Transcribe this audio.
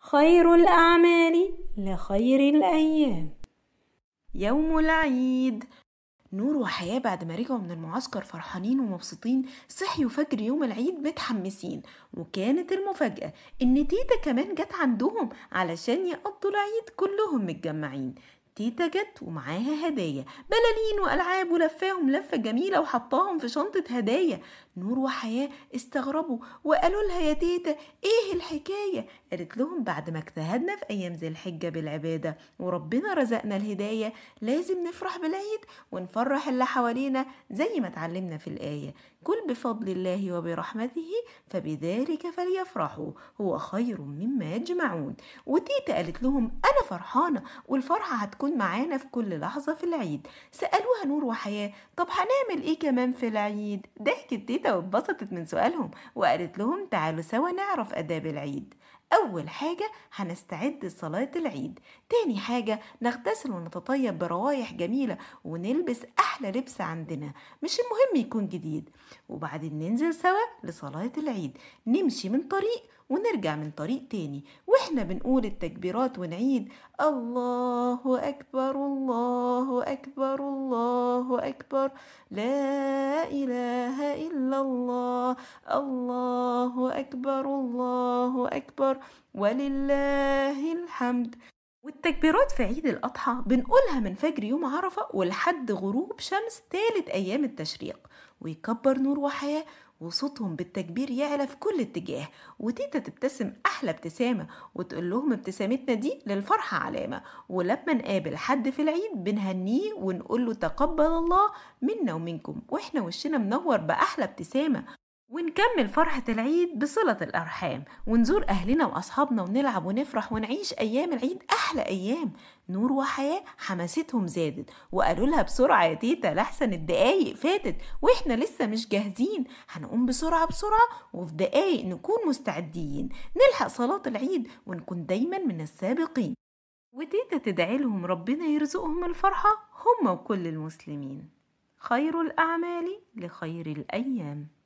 خير الأعمال لخير الأيام يوم العيد نور وحياة بعد ما رجعوا من المعسكر فرحانين ومبسوطين صحيوا فجر يوم العيد متحمسين وكانت المفاجأة إن تيتا كمان جت عندهم علشان يقضوا العيد كلهم متجمعين تيتا جت ومعاها هدايا بلالين وألعاب ولفاهم لفة جميلة وحطاهم في شنطة هدايا نور وحياة استغربوا وقالوا لها يا تيتا ايه الحكاية قالت لهم بعد ما اجتهدنا في أيام ذي الحجة بالعبادة وربنا رزقنا الهداية لازم نفرح بالعيد ونفرح اللي حوالينا زي ما اتعلمنا في الآية كل بفضل الله وبرحمته فبذلك فليفرحوا هو خير مما يجمعون وتيتا قالت لهم أنا فرحانة والفرحة هتكون معانا في كل لحظة في العيد سألوها نور وحياة طب هنعمل ايه كمان في العيد ضحكت تيتا واتبسطت من سؤالهم وقالت لهم تعالوا سوا نعرف آداب العيد أول حاجة هنستعد لصلاة العيد تاني حاجة نغتسل ونتطيب بروايح جميلة ونلبس أحلى لبس عندنا مش المهم يكون جديد وبعدين ننزل سوا لصلاة العيد نمشي من طريق ونرجع من طريق تاني واحنا بنقول التكبيرات ونعيد الله أكبر الله أكبر الله أكبر لا إله إلا الله الله أكبر الله أكبر ولله الحمد والتكبيرات في عيد الأضحى بنقولها من فجر يوم عرفة ولحد غروب شمس تالت أيام التشريق ويكبر نور وحياة وصوتهم بالتكبير يعلى في كل اتجاه وتيتا تبتسم أحلى ابتسامة وتقول لهم ابتسامتنا دي للفرحة علامة ولما نقابل حد في العيد بنهنيه ونقول له تقبل الله منا ومنكم واحنا وشنا منور بأحلى ابتسامة ونكمل فرحة العيد بصلة الأرحام ونزور أهلنا وأصحابنا ونلعب ونفرح ونعيش أيام العيد أحلى أيام نور وحياة حماستهم زادت وقالوا لها بسرعة يا تيتا لحسن الدقايق فاتت وإحنا لسه مش جاهزين هنقوم بسرعة بسرعة وفي دقايق نكون مستعدين نلحق صلاة العيد ونكون دايما من السابقين وتيتا تدعي لهم ربنا يرزقهم الفرحة هم وكل المسلمين خير الأعمال لخير الأيام